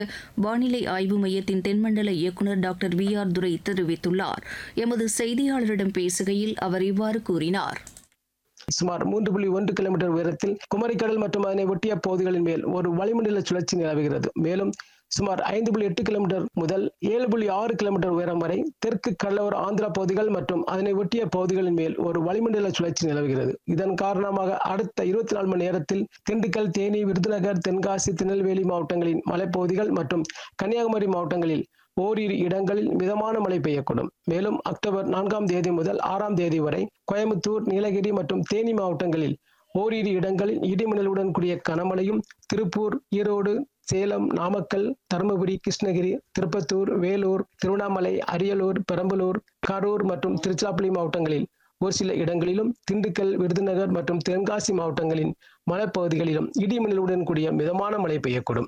வானிலை ஆய்வு மையத்தின் தென்மண்டல இயக்குநர் டாக்டர் வி ஆர் துரை தெரிவித்துள்ளார் எமது செய்தியாளரிடம் பேசுகையில் அவர் இவ்வாறு கூறினார் சுமார் மூன்று புள்ளி ஒன்று கிலோமீட்டர் உயரத்தில் குமரிக்கடல் மற்றும் அதனை ஒட்டிய பகுதிகளின் மேல் ஒரு வளிமண்டல சுழற்சி நிலவுகிறது மேலும் சுமார் ஐந்து புள்ளி எட்டு கிலோமீட்டர் முதல் ஏழு புள்ளி ஆறு கிலோமீட்டர் உயரம் வரை தெற்கு கடலோர ஆந்திரா பகுதிகள் மற்றும் அதனை ஒட்டிய பகுதிகளின் மேல் ஒரு வளிமண்டல சுழற்சி நிலவுகிறது இதன் காரணமாக அடுத்த இருபத்தி நாலு மணி நேரத்தில் திண்டுக்கல் தேனி விருதுநகர் தென்காசி திருநெல்வேலி மாவட்டங்களின் மலைப்பகுதிகள் மற்றும் கன்னியாகுமரி மாவட்டங்களில் ஓரிரு இடங்களில் மிதமான மழை பெய்யக்கூடும் மேலும் அக்டோபர் நான்காம் தேதி முதல் ஆறாம் தேதி வரை கோயம்புத்தூர் நீலகிரி மற்றும் தேனி மாவட்டங்களில் ஓரிரு இடங்களில் இடிமின்னலுடன் கூடிய கனமழையும் திருப்பூர் ஈரோடு சேலம் நாமக்கல் தருமபுரி கிருஷ்ணகிரி திருப்பத்தூர் வேலூர் திருவண்ணாமலை அரியலூர் பெரம்பலூர் கரூர் மற்றும் திருச்சிராப்பள்ளி மாவட்டங்களில் ஒரு சில இடங்களிலும் திண்டுக்கல் விருதுநகர் மற்றும் தென்காசி மாவட்டங்களின் மலைப்பகுதிகளிலும் இடிமின்னலுடன் கூடிய மிதமான மழை பெய்யக்கூடும்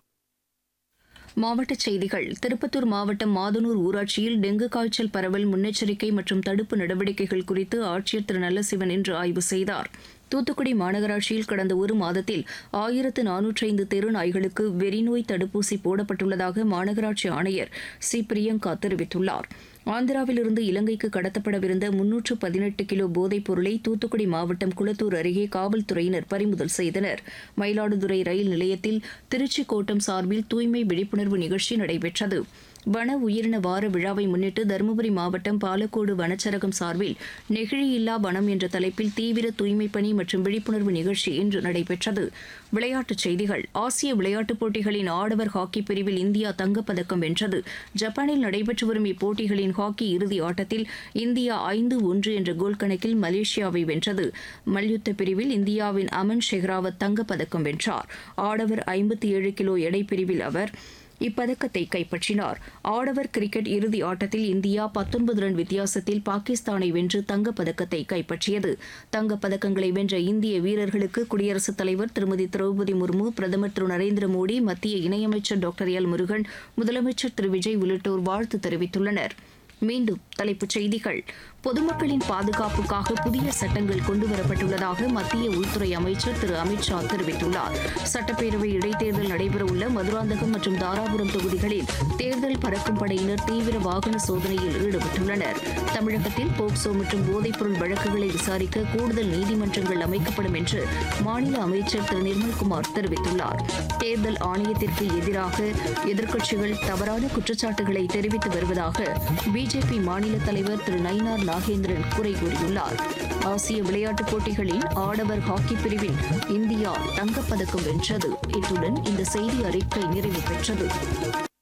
மாவட்டச் செய்திகள் திருப்பத்தூர் மாவட்டம் மாதனூர் ஊராட்சியில் டெங்கு காய்ச்சல் பரவல் முன்னெச்சரிக்கை மற்றும் தடுப்பு நடவடிக்கைகள் குறித்து ஆட்சியர் திரு நல்லசிவன் இன்று ஆய்வு செய்தார் தூத்துக்குடி மாநகராட்சியில் கடந்த ஒரு மாதத்தில் ஆயிரத்து நானூற்றி ஐந்து தெரு நாய்களுக்கு வெறிநோய் தடுப்பூசி போடப்பட்டுள்ளதாக மாநகராட்சி ஆணையர் சி பிரியங்கா தெரிவித்துள்ளார் ஆந்திராவிலிருந்து இலங்கைக்கு கடத்தப்படவிருந்த முன்னூற்று பதினெட்டு கிலோ போதைப் பொருளை தூத்துக்குடி மாவட்டம் குளத்தூர் அருகே காவல்துறையினர் பறிமுதல் செய்தனர் மயிலாடுதுறை ரயில் நிலையத்தில் திருச்சி கோட்டம் சார்பில் தூய்மை விழிப்புணர்வு நிகழ்ச்சி நடைபெற்றது வன உயிரின வார விழாவை முன்னிட்டு தருமபுரி மாவட்டம் பாலக்கோடு வனச்சரகம் சார்பில் நெகிழியில்லா வனம் என்ற தலைப்பில் தீவிர தூய்மைப் பணி மற்றும் விழிப்புணர்வு நிகழ்ச்சி இன்று நடைபெற்றது விளையாட்டுச் செய்திகள் ஆசிய விளையாட்டுப் போட்டிகளின் ஆடவர் ஹாக்கி பிரிவில் இந்தியா தங்கப்பதக்கம் வென்றது ஜப்பானில் நடைபெற்று வரும் இப்போட்டிகளின் ஹாக்கி இறுதி ஆட்டத்தில் இந்தியா ஐந்து ஒன்று என்ற கோல் கணக்கில் மலேசியாவை வென்றது மல்யுத்த பிரிவில் இந்தியாவின் அமன் ஷெஹ்ராவத் தங்கப்பதக்கம் வென்றார் ஆடவர் ஐம்பத்தி ஏழு கிலோ எடை பிரிவில் அவர் இப்பதக்கத்தை கைப்பற்றினார் ஆடவர் கிரிக்கெட் இறுதி ஆட்டத்தில் இந்தியா பத்தொன்பது ரன் வித்தியாசத்தில் பாகிஸ்தானை வென்று தங்கப்பதக்கத்தை கைப்பற்றியது தங்கப்பதக்கங்களை வென்ற இந்திய வீரர்களுக்கு குடியரசுத் தலைவர் திருமதி திரௌபதி முர்மு பிரதமர் திரு நரேந்திர மோடி மத்திய இணையமைச்சர் டாக்டர் எல் முருகன் முதலமைச்சர் திரு விஜய் உள்ளிட்டோர் வாழ்த்து தெரிவித்துள்ளனர் மீண்டும் தலைப்புச் செய்திகள் பொதுமக்களின் பாதுகாப்புக்காக புதிய சட்டங்கள் கொண்டுவரப்பட்டுள்ளதாக மத்திய உள்துறை அமைச்சர் திரு அமித்ஷா தெரிவித்துள்ளார் சட்டப்பேரவை இடைத்தேர்தல் நடைபெறவுள்ள மதுராந்தகம் மற்றும் தாராபுரம் தொகுதிகளில் தேர்தல் பறக்கும் படையினர் தீவிர வாகன சோதனையில் ஈடுபட்டுள்ளனர் தமிழகத்தில் போக்சோ மற்றும் போதைப்பொருள் வழக்குகளை விசாரிக்க கூடுதல் நீதிமன்றங்கள் அமைக்கப்படும் என்று மாநில அமைச்சர் திரு நிர்மல்குமார் தெரிவித்துள்ளார் தேர்தல் ஆணையத்திற்கு எதிராக எதிர்க்கட்சிகள் தவறான குற்றச்சாட்டுகளை தெரிவித்து வருவதாக பிஜேபி மாநில தலைவர் திரு நயினார் நாகேந்திரன் குறை கூறியுள்ளார் ஆசிய விளையாட்டுப் போட்டிகளில் ஆடவர் ஹாக்கி பிரிவில் இந்தியா தங்கப்பதக்கம் வென்றது இத்துடன் இந்த செய்தி அறிக்கை நிறைவு பெற்றது